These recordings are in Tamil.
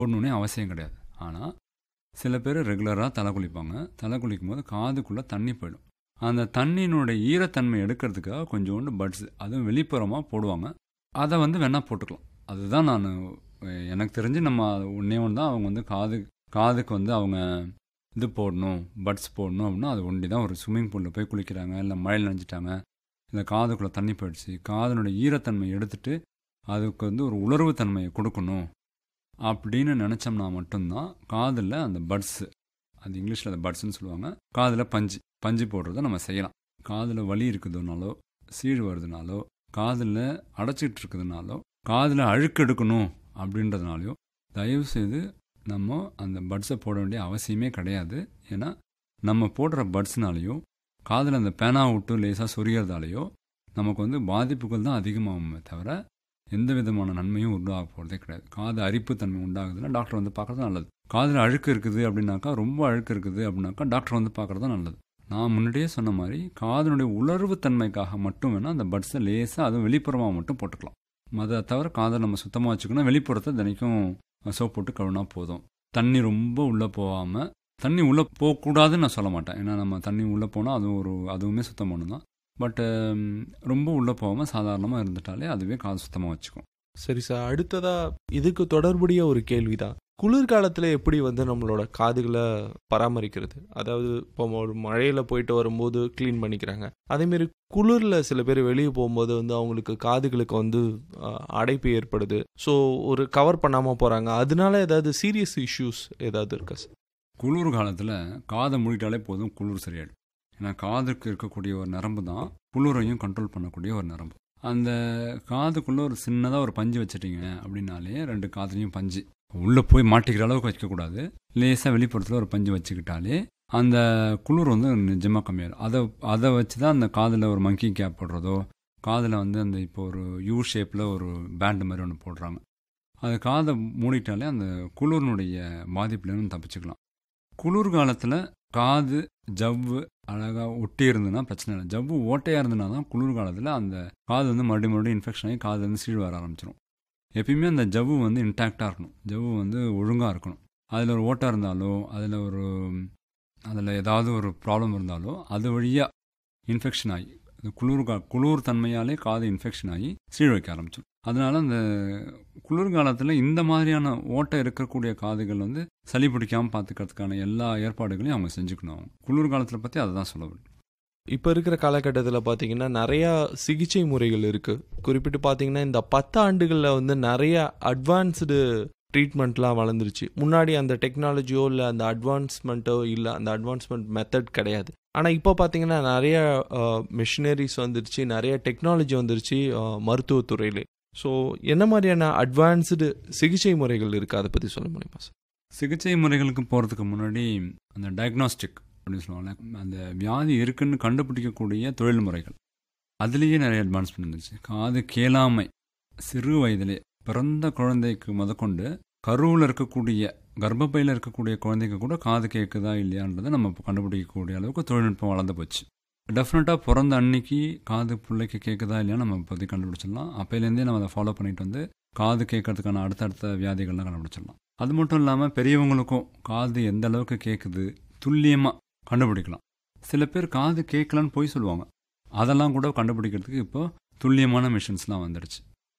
போடணுன்னே அவசியம் கிடையாது ஆனால் சில பேர் ரெகுலராக தலை குளிப்பாங்க தலை குளிக்கும் போது காதுக்குள்ளே தண்ணி போயிடும் அந்த தண்ணியினுடைய ஈரத்தன்மை எடுக்கிறதுக்காக கொஞ்சோண்டு பட்ஸ் அதுவும் வெளிப்புறமாக போடுவாங்க அதை வந்து வேணால் போட்டுக்கலாம் அதுதான் நான் எனக்கு தெரிஞ்சு நம்ம ஒன்றே ஒன்று தான் அவங்க வந்து காது காதுக்கு வந்து அவங்க இது போடணும் பட்ஸ் போடணும் அப்படின்னா அது ஒண்டி தான் ஒரு ஸ்விம்மிங் பூலில் போய் குளிக்கிறாங்க இல்லை மழையில் நனைஞ்சிட்டாங்க இல்லை காதுக்குள்ளே தண்ணி போயிடுச்சு காதனுடைய ஈரத்தன்மை எடுத்துட்டு அதுக்கு வந்து ஒரு உலர்வு தன்மையை கொடுக்கணும் அப்படின்னு நினச்சோம்னா மட்டும்தான் காதில் அந்த பட்ஸு அது இங்கிலீஷில் அந்த பட்ஸ்ன்னு சொல்லுவாங்க காதில் பஞ்சு பஞ்சு போடுறத நம்ம செய்யலாம் காதில் வலி இருக்குதுனாலோ சீழ் வருதுனாலோ காதில் அடைச்சிட்டு இருக்குதுனாலோ காதில் அழுக்கு எடுக்கணும் அப்படின்றதுனாலையோ தயவுசெய்து நம்ம அந்த பட்ஸை போட வேண்டிய அவசியமே கிடையாது ஏன்னா நம்ம போடுற பட்ஸ்னாலேயோ காதில் அந்த பேனா விட்டு லேசாக சொரியறதாலேயோ நமக்கு வந்து பாதிப்புகள் தான் அதிகமாகுமே தவிர எந்த விதமான நன்மையும் உண்டாக போகிறதே கிடையாது காது அரிப்பு தன்மை உண்டாகுதுன்னா டாக்டர் வந்து பார்க்குறது நல்லது காதில் அழுக்கு இருக்குது அப்படின்னாக்கா ரொம்ப அழுக்கு இருக்குது அப்படின்னாக்கா டாக்டர் வந்து பார்க்குறது தான் நல்லது நான் முன்னாடியே சொன்ன மாதிரி காதனுடைய உலர்வு தன்மைக்காக மட்டும் வேணால் அந்த பட்ஸை லேசாக அதுவும் வெளிப்புறமாக மட்டும் போட்டுக்கலாம் அதை தவிர காதை நம்ம சுத்தமாக வச்சுக்கணும் வெளிப்புறத்தை தினைக்கும் சோப் போட்டு கழுவினா போதும் தண்ணி ரொம்ப உள்ளே போகாமல் தண்ணி உள்ளே போகக்கூடாதுன்னு நான் சொல்ல மாட்டேன் ஏன்னா நம்ம தண்ணி உள்ளே போனால் அதுவும் ஒரு அதுவுமே சுத்தம் பண்ணணும் தான் பட்டு ரொம்ப உள்ளே போகாமல் சாதாரணமாக இருந்துட்டாலே அதுவே காது சுத்தமாக வச்சுக்கும் சரி சார் அடுத்ததா இதுக்கு தொடர்புடைய ஒரு கேள்விதான் குளிர்காலத்துல எப்படி வந்து நம்மளோட காதுகளை பராமரிக்கிறது அதாவது இப்போ ஒரு மழையில போயிட்டு வரும்போது க்ளீன் பண்ணிக்கிறாங்க அதேமாரி குளிர்ல சில பேர் வெளியே போகும்போது வந்து அவங்களுக்கு காதுகளுக்கு வந்து அஹ், அடைப்பு ஏற்படுது ஸோ ஒரு கவர் பண்ணாம போறாங்க அதனால ஏதாவது சீரியஸ் இஷ்யூஸ் ஏதாவது இருக்கா சார் குளிர் காலத்தில் காதை மூடிட்டாலே போதும் குளிர் சரியாயிடும் ஏன்னா காதுக்கு இருக்கக்கூடிய ஒரு நரம்பு தான் குளிரையும் கண்ட்ரோல் பண்ணக்கூடிய ஒரு நரம்பு அந்த காதுக்குள்ளே ஒரு சின்னதாக ஒரு பஞ்சு வச்சிட்டீங்க அப்படின்னாலே ரெண்டு காதுலையும் பஞ்சு உள்ளே போய் மாட்டிக்கிற அளவுக்கு வைக்கக்கூடாது லேசாக வெளிப்புறத்தில் ஒரு பஞ்சு வச்சுக்கிட்டாலே அந்த குளிர் வந்து நிஜமாக கம்மியாயிடும் அதை அதை வச்சு தான் அந்த காதில் ஒரு மங்கி கேப் போடுறதோ காதில் வந்து அந்த இப்போ ஒரு யூ ஷேப்பில் ஒரு பேண்டு மாதிரி ஒன்று போடுறாங்க அது காதை மூடிட்டாலே அந்த குளிர்னுடைய பாதிப்புலேருந்து தப்பிச்சுக்கலாம் குளிர் காலத்தில் காது ஜவ்வு அழகாக ஒட்டி இருந்ததுன்னா பிரச்சனை இல்லை ஜவ்வு ஓட்டையாக இருந்ததுனா தான் குளிர் காலத்தில் அந்த காது வந்து மறுபடியும் மறுபடியும் இன்ஃபெக்ஷன் ஆகி காது வந்து சீழ் வர ஆரம்பிச்சிடும் எப்பயுமே அந்த ஜவ்வு வந்து இன்டாக்டாக இருக்கணும் ஜவ்வு வந்து ஒழுங்காக இருக்கணும் அதில் ஒரு ஓட்டை இருந்தாலோ அதில் ஒரு அதில் ஏதாவது ஒரு ப்ராப்ளம் இருந்தாலோ அது வழியாக இன்ஃபெக்ஷன் ஆகி அந்த குளிர் கா குளிர் தன்மையாலே காது இன்ஃபெக்ஷன் ஆகி சீழ் வைக்க ஆரம்பிச்சிடும் அதனால அந்த குளிர்காலத்தில் இந்த மாதிரியான ஓட்டை இருக்கக்கூடிய காதுகள் வந்து சளி பிடிக்காமல் பார்த்துக்கிறதுக்கான எல்லா ஏற்பாடுகளையும் அவங்க செஞ்சுக்கணும் குளிர்காலத்தில் பற்றி அதை தான் சொல்ல வேண்டும் இப்போ இருக்கிற காலகட்டத்தில் பார்த்தீங்கன்னா நிறையா சிகிச்சை முறைகள் இருக்குது குறிப்பிட்டு பார்த்தீங்கன்னா இந்த பத்து ஆண்டுகளில் வந்து நிறைய அட்வான்ஸ்டு ட்ரீட்மெண்ட்லாம் வளர்ந்துருச்சு முன்னாடி அந்த டெக்னாலஜியோ இல்லை அந்த அட்வான்ஸ்மெண்ட்டோ இல்லை அந்த அட்வான்ஸ்மெண்ட் மெத்தட் கிடையாது ஆனால் இப்போ பார்த்தீங்கன்னா நிறைய மிஷினரிஸ் வந்துருச்சு நிறைய டெக்னாலஜி வந்துருச்சு அஹ், மருத்துவத்துறையிலே ஸோ என்ன மாதிரியான அட்வான்ஸ்டு சிகிச்சை முறைகள் இருக்குது அதை பற்றி சொல்ல முடியுமா சார் சிகிச்சை முறைகளுக்கு போகிறதுக்கு முன்னாடி அந்த டயக்னாஸ்டிக் அப்படின்னு சொல்லுவாங்க அந்த வியாதி இருக்குன்னு கண்டுபிடிக்கக்கூடிய தொழில் முறைகள் அதுலேயே நிறைய அட்வான்ஸ்மெண்ட் இருந்துச்சு காது கேளாமை சிறு வயதிலே பிறந்த குழந்தைக்கு முதற்கொண்டு கருவில் இருக்கக்கூடிய கர்ப்பப்பையில் இருக்கக்கூடிய குழந்தைக்கு கூட காது கேட்குதா இல்லையான்றதை நம்ம இப்போ கண்டுபிடிக்கக்கூடிய அளவுக்கு தொழில்நுட்பம் வளர்ந்து போச்சு டெஃபினட்டாக பிறந்த அன்னைக்கு காது பிள்ளைக்கு கேட்குதா இல்லையான்னு நம்ம இப்போதைக்கு கண்டுபிடிச்சிடலாம் அப்போலேருந்தே நம்ம அதை ஃபாலோ பண்ணிட்டு வந்து காது கேட்கறதுக்கான அடுத்தடுத்த வியாதிகள்லாம் கண்டுபிடிச்சிடலாம் அது மட்டும் இல்லாமல் பெரியவங்களுக்கும் காது எந்த அளவுக்கு கேட்குது துல்லியமாக கண்டுபிடிக்கலாம் சில பேர் காது கேட்கலன்னு போய் சொல்லுவாங்க அதெல்லாம் கூட கண்டுபிடிக்கிறதுக்கு இப்போ துல்லியமான மிஷின்ஸ்லாம் வந்துடுச்சு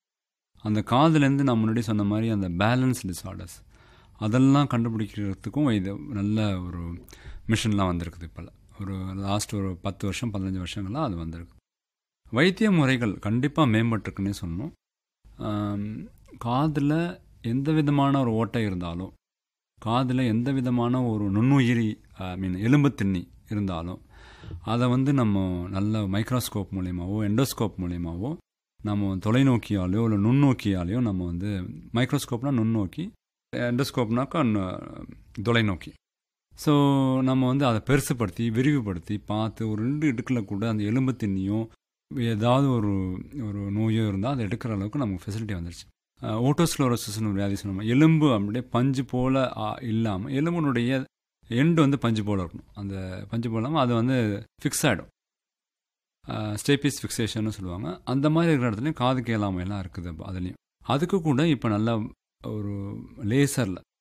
அந்த காதுலேருந்து நான் முன்னாடி சொன்ன மாதிரி அந்த பேலன்ஸ் டிஸார்டர்ஸ் அதெல்லாம் கண்டுபிடிக்கிறதுக்கும் இது நல்ல ஒரு மிஷின்லாம் வந்திருக்குது இப்போ ஒரு லாஸ்ட் ஒரு பத்து வருஷம் பதினஞ்சு வருஷங்களாக அது வந்திருக்கு வைத்திய முறைகள் கண்டிப்பாக மேம்பட்டிருக்குன்னே சொல்லணும் காதில் எந்த விதமான ஒரு ஓட்டை இருந்தாலும் காதில் எந்த விதமான ஒரு நுண்ணுயிரி ஐ மீன் எலும்பு திண்ணி இருந்தாலும் அதை வந்து நம்ம நல்ல மைக்ரோஸ்கோப் மூலியமாவோ எண்டோஸ்கோப் மூலியமாவோ நம்ம தொலைநோக்கியாலேயோ இல்லை நுண்ணோக்கியாலேயோ நம்ம வந்து மைக்ரோஸ்கோப்னா நுண்ணோக்கி எண்டோஸ்கோப்னாக்கா நு- தொலைநோக்கி ஸோ நம்ம வந்து அதை பெருசுப்படுத்தி விரிவுபடுத்தி பார்த்து ஒரு ரெண்டு இடுக்கில் கூட அந்த எலும்பு திண்ணியோ ஏதாவது ஒரு ஒரு நோயோ இருந்தால் அதை எடுக்கிற அளவுக்கு நமக்கு ஃபெசிலிட்டி வந்துருச்சு ஓட்டோஸ்க்ளோரோசிஸ்னு ஒரு வியாதி சொன்னோம் எலும்பு அப்படியே பஞ்சு போல் இல்லாமல் எலும்பினுடைய எண்டு வந்து பஞ்சு போல் இருக்கணும் அந்த பஞ்சு போல் இல்லாமல் அது வந்து ஃபிக்ஸ் ஆகிடும் ஸ்டேபிஸ் ஃபிக்ஸேஷன் சொல்லுவாங்க அந்த மாதிரி இருக்கிற இடத்துலையும் காது கேளாமையெல்லாம் இருக்குது அப்ப அதுலேயும் அதுக்கு கூட இப்போ நல்ல ஒரு லேசரில்